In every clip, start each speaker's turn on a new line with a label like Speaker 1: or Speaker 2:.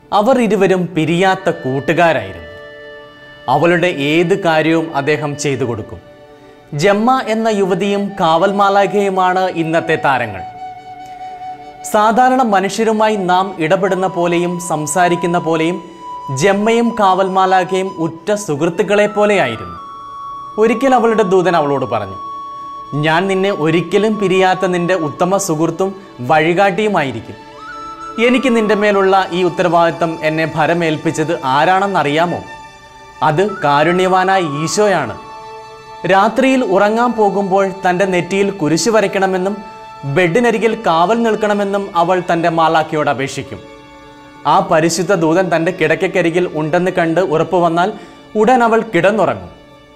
Speaker 1: അവർ ഇരുവരും പിരിയാത്ത കൂട്ടുകാരായിരുന്നു അവളുടെ ഏത് കാര്യവും അദ്ദേഹം ചെയ്തു കൊടുക്കും ജമ്മ എന്ന യുവതിയും കാവൽ മാലാഖയുമാണ് ഇന്നത്തെ താരങ്ങൾ സാധാരണ മനുഷ്യരുമായി നാം ഇടപെടുന്ന പോലെയും സംസാരിക്കുന്ന പോലെയും ജമ്മയും കാവൽ മാലാഖയും ഉറ്റ സുഹൃത്തുക്കളെ പോലെയായിരുന്നു ഒരിക്കൽ അവളുടെ ദൂതൻ അവളോട് പറഞ്ഞു ഞാൻ നിന്നെ ഒരിക്കലും പിരിയാത്ത നിന്റെ ഉത്തമ സുഹൃത്തും വഴികാട്ടിയുമായിരിക്കും എനിക്ക് നിന്റെ മേലുള്ള ഈ ഉത്തരവാദിത്തം എന്നെ ഭരമേൽപ്പിച്ചത് ആരാണെന്നറിയാമോ അത് കാരുണ്യവാനായ ഈശോയാണ് രാത്രിയിൽ ഉറങ്ങാൻ പോകുമ്പോൾ തൻ്റെ നെറ്റിയിൽ കുരിശു വരയ്ക്കണമെന്നും ബെഡിനരികിൽ കാവൽ നിൽക്കണമെന്നും അവൾ തൻ്റെ മാലാഖയോട് അപേക്ഷിക്കും ആ പരിശുദ്ധ ദൂതൻ തൻ്റെ കിടക്കക്കരികിൽ ഉണ്ടെന്ന് കണ്ട് ഉറപ്പു വന്നാൽ ഉടൻ അവൾ കിടന്നുറങ്ങും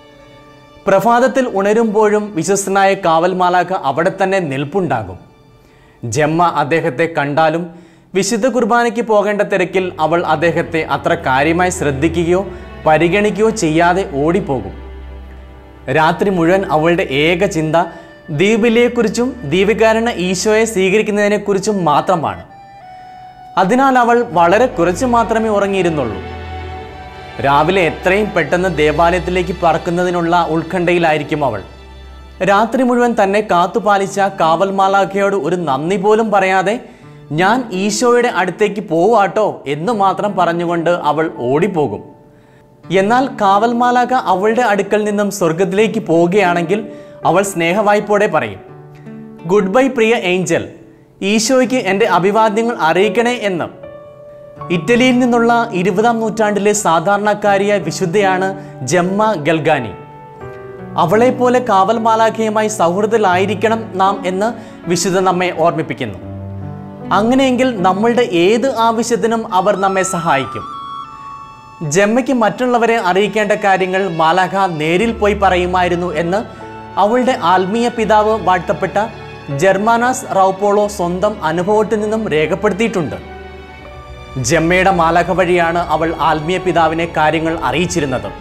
Speaker 1: പ്രഭാതത്തിൽ ഉണരുമ്പോഴും വിശ്വസ്തനായ കാവൽ മാലാഖ അവിടെ തന്നെ നിൽപ്പുണ്ടാകും ജമ്മ അദ്ദേഹത്തെ കണ്ടാലും വിശുദ്ധ കുർബാനയ്ക്ക് പോകേണ്ട തിരക്കിൽ അവൾ അദ്ദേഹത്തെ അത്ര കാര്യമായി ശ്രദ്ധിക്കുകയോ പരിഗണിക്കുകയോ ചെയ്യാതെ ഓടിപ്പോകും രാത്രി മുഴുവൻ അവളുടെ ഏക ചിന്ത ദ്വീപിലെക്കുറിച്ചും ദീപികാരണ ഈശോയെ സ്വീകരിക്കുന്നതിനെക്കുറിച്ചും മാത്രമാണ് അതിനാൽ അവൾ വളരെ കുറച്ച് മാത്രമേ ഉറങ്ങിയിരുന്നുള്ളൂ രാവിലെ എത്രയും പെട്ടെന്ന് ദേവാലയത്തിലേക്ക് പറക്കുന്നതിനുള്ള ഉത്കണ്ഠയിലായിരിക്കും അവൾ രാത്രി മുഴുവൻ തന്നെ കാത്തുപാലിച്ച കാവൽ മാലാഖയോട് ഒരു നന്ദി പോലും പറയാതെ ഞാൻ ഈശോയുടെ അടുത്തേക്ക് പോവാട്ടോ എന്ന് മാത്രം പറഞ്ഞുകൊണ്ട് അവൾ ഓടിപ്പോകും എന്നാൽ കാവൽ മാലാഖ അവളുടെ അടുക്കൽ നിന്നും സ്വർഗത്തിലേക്ക് പോവുകയാണെങ്കിൽ അവൾ സ്നേഹവായ്പോടെ പറയും ഗുഡ് ബൈ പ്രിയ ഏഞ്ചൽ ഈശോയ്ക്ക് എൻ്റെ അഭിവാദ്യങ്ങൾ അറിയിക്കണേ എന്ന് ഇറ്റലിയിൽ നിന്നുള്ള ഇരുപതാം നൂറ്റാണ്ടിലെ സാധാരണക്കാരിയായ വിശുദ്ധയാണ് ജമ്മ ഗൽഗാനി അവളെപ്പോലെ കാവൽ മാലാഖയുമായി സൗഹൃദത്തിലായിരിക്കണം നാം എന്ന് വിശുദ്ധ നമ്മെ ഓർമ്മിപ്പിക്കുന്നു അങ്ങനെയെങ്കിൽ നമ്മളുടെ ഏത് ആവശ്യത്തിനും അവർ നമ്മെ സഹായിക്കും ജമ്മയ്ക്ക് മറ്റുള്ളവരെ അറിയിക്കേണ്ട കാര്യങ്ങൾ മാലാഖ നേരിൽ പോയി പറയുമായിരുന്നു എന്ന് അവളുടെ ആത്മീയ പിതാവ് വാഴ്ത്തപ്പെട്ട ജർമാനാസ് റൗപോളോ സ്വന്തം അനുഭവത്തിൽ നിന്നും രേഖപ്പെടുത്തിയിട്ടുണ്ട് ജമ്മയുടെ മാലാഖ വഴിയാണ് അവൾ ആത്മീയ പിതാവിനെ കാര്യങ്ങൾ അറിയിച്ചിരുന്നത്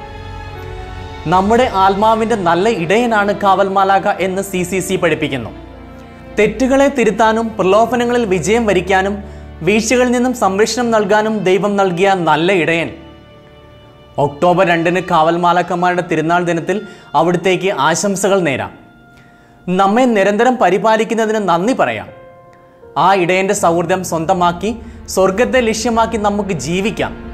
Speaker 1: നമ്മുടെ ആത്മാവിൻ്റെ നല്ല ഇടയനാണ് കാവൽ മാലാഖ എന്ന് സി സി സി പഠിപ്പിക്കുന്നു തെറ്റുകളെ തിരുത്താനും പ്രലോഭനങ്ങളിൽ വിജയം വരിക്കാനും വീഴ്ചകളിൽ നിന്നും സംരക്ഷണം നൽകാനും ദൈവം നൽകിയ നല്ല ഇടയൻ ഒക്ടോബർ രണ്ടിന് കാവൽ മാലാക്കന്മാരുടെ തിരുനാൾ ദിനത്തിൽ അവിടുത്തേക്ക് ആശംസകൾ നേരാം നമ്മെ നിരന്തരം പരിപാലിക്കുന്നതിന് നന്ദി പറയാം ആ ഇടയൻ്റെ സൗഹൃദം സ്വന്തമാക്കി സ്വർഗത്തെ ലക്ഷ്യമാക്കി നമുക്ക് ജീവിക്കാം